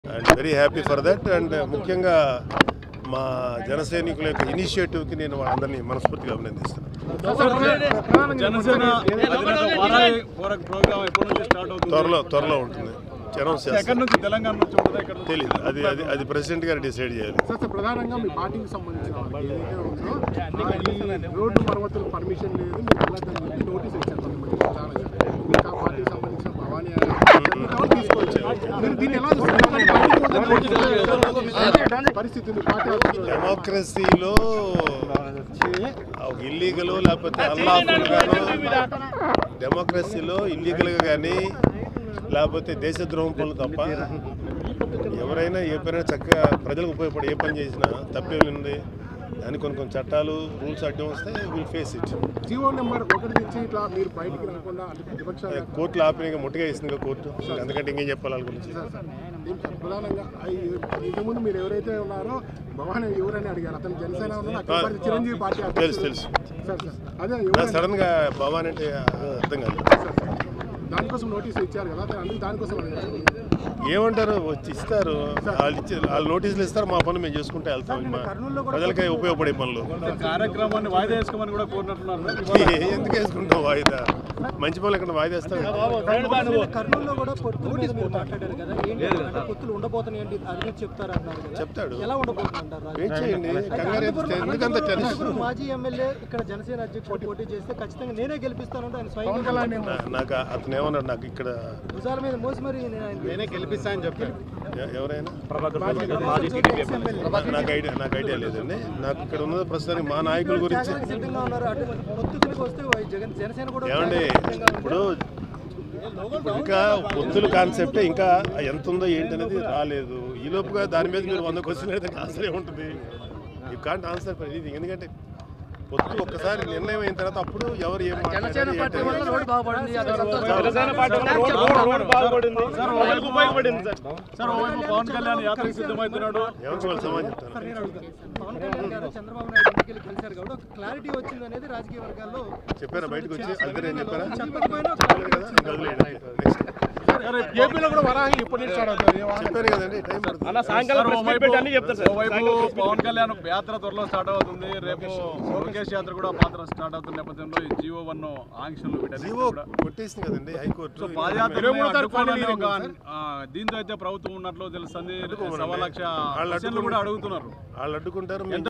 And very happy for that and ముఖ్యంగా మా జన సైనికుల యొక్క ఇనిషియేటివ్కి నేను వాళ్ళందరినీ మనస్ఫూర్తిగా అభినందిస్తున్నాను జనసేన అధినేత వారాయి పోరాట ప్రోగ్రామ్ ఎప్పటి నుంచి స్టార్ట్ అవుతుంది త్వరలో త్వరలో ఉంటుంది అనౌన్స్ ఎక్కడి చేస్తాను నుంచి తెలంగాణ నుంచి ఉంటుందా ఇక్కడ నుంచి? తెలియదు అది అది అది ప్రెసిడెంట్ గారు డిసైడ్ చేయాలి సార్ సార్ ప్రధానంగా మీ పార్టీకి సంబంధించిన వాళ్ళకి ఏదైతే ఉందో ఆ ఈ రోడ్డు మరమ్మతులకు పర్మిషన్ లేదు మీరు వెళ్ళొద్దని చెప్పి నోటీస్ ఇచ్చారు కొంతమంది చాలా సార్ ఇంకా పార్టీకి సంబంధించిన భవానీ గారు తీసుకోవచ్చు మీరు దీన్ని ఎలా చూస్తారు పరిస్థితి ఉంది పార్టీ ఆఫీసులో. డెమోక్రసీలో ఇల్లీగల్ లేకపోతే అన్లాఫుల్ గాను డెమోక్రసీలో ఇల్లీగల్గా కానీ లేకపోతే దేశద్రోహం పనులు తప్ప ఎవరైనా ఏ పనైనా చక్కగా ప్రజలకు ఉపయోగపడి ఏ పని చేసినా తప్పేముంది దానికి కొన్ని కొన్ని చట్టాలు రూల్స్ అడ్డం వస్తే will face it GO number ఒకటి తెచ్చి ఇట్లా మీరు బయటికి రాకుండా అంటే ప్రతిపక్షాలు కోర్టులో ఆపిన ముట్టిగా ఇస్తుంది కోర్టు అందుకంటే ఇంకేం చెప్పాలి వాళ్ళ గురించి సార్ సార్ దీంట్లో ప్రధానంగా ఆ ఈ- ఇంతకుముందు మీరు ఎవరైతే ఉన్నారో భవానీ ఎవరని అడిగారు అతను జనసేన ఉన్నాడు అక్కడ ఆ. పార్టీ చిరంజీవి పార్టీ తెలుసు అధ్యక్షుడు. తెలుసు సార్ సార్ అదే నాకు ఎవరని సడన్ గా భవాన్ అంటే అర్థం కాదు సార్, సార్. దానికోసం నోటీస్ ఇచ్చారు కదా అతను అందుకు దానికోసం అడిగారు ఏమంటారు వచ్చి ఇస్తారు వాళ్ళు ఇచ్చి వాళ్ళు నోటీసులు ఇస్తారు మా పనులు మేము చేసుకుంటే వెళ్తాం మా ప్రజలకి ఉపయోగపడే పనులు సార్, కార్యక్రమాన్ని వాయిదా వేసుకోమని కూడా కోరినట్టున్నారు ఎందుకు వేసుకుంటాం వాయిదా మంచి పనులు ఎక్కడ వాయిదా వేస్తాం కర్నూలులో కూడా పొత్తుల మీద మీరు మాట్లాడారు కదా ఏంటి అంటే పొత్తులు ఉండబోతున్నాయి ఏంటి అది కూడా చెప్తారు అన్నారు కదా చెప్తాడు ఎలా ఉండబోతుందంటారు రాజు? వెయిట్ చేయండి కంగారు ఎందుకు- ఎందుకంత టెన్షన్ ఇప్పుడు మాజీ ఎమ్మెల్యే ఇక్కడ జనసేన అధ్యక్షుడు పోటీ చేస్తే ఖచ్చితంగా నేనే గెలిపిస్తానంటే ఆయన పవన్ స్వయంగా కళ్యాణ్ ఏమో నా- నాకు అతను ఏమన్నాడు నాకు ఇక్కడ భుజాల మీద మోసి మరి నేను ఆయన నేనే గెలిపిస్తానని చెప్పారు ఎ- ఎవరైనా ఎమ్మెల్యే నా- నాకు ఐడియా నాకు ఐడియా లేదండి నాకు ఇక్కడ ఉన్నది ప్రస్తుతానికి మా నాయకుల గురించి త్యాగానికి సిద్ధంగా ఉన్నారు అటు పొత్తులకు వస్తే వై- జగన్ జనసేన కూడా ఏమండి త్యాగానికి సిద్ధంగా ఉంది. ఇప్పుడు ఇంకా పొత్తుల కాన్సెప్టే ఇంకా ఎంత ఉందో ఏంటి అనేది రాలేదు ఈ లోపుగా దాని మీద మీరు వంద క్వశ్చన్ అయితే ఆన్సర్ ఉంటుంది you can't answer for anything ఎందుకంటే పొత్తు ఒక్కసారి నిర్ణయం అయిన తర్వాత అప్పుడు ఎవరు ఏం మాట్లాడారు ఏంటి అనేది- సార్ ఓవైపు ఉపయోగపడింది సార్ ఓవైపు పవన్ కళ్యాణ్ యాత్రకు సిద్ధమవుతున్నాడు ఎవరికి వాళ్ళు సమాధానం చెప్తారు సార్, నేను అడుగుతాను. పవన్ కళ్యాణ్ గారు చంద్రబాబు నాయుడు ఇంటికి వెళ్ళి కలిశారు కాబట్టి ఒక క్లారిటీ వచ్చింది అనేది రాజకీయ వర్గాల్లో చెప్పారా బయటకు వచ్చి అద్దరు ఏం చెప్పారా చెప్పకపోయినా ఒక చెప్పలేదు కదా ఇంకా వదిలేయండి. Next. ఏపీలో కూడా వరాహి ఎప్పటి నుంచి స్టార్ట్ అవుతుంది చెప్పాను కదండి టైం పడుతుంది సార్, ఓవైపు ఓవైపు పవన్ కళ్యాణ్ యాత్ర త్వరలో స్టార్ట్ అవుతుంది రేపు లోకేష్ యాత్ర కూడా పాత్ర స్టార్ట్ అవుతున్న నేపథ్యంలో ఈ జీవో వన్ ఆంక్షలు వీటన్నిటి జీవో కూడా కొట్టేసింది కదండి హైకోర్టు పాదయాత్రని అడ్డుకోవాలని ఒక ఆ, దీంతో అయితే ప్రభుత్వం ఉన్నట్లు తెలుస్తుంది సవా లక్ష వాళ్ళు క్వశ్చన్లు కూడా అడుగుతున్నారు వాళ్ళు అడ్డుకుంటారు మేము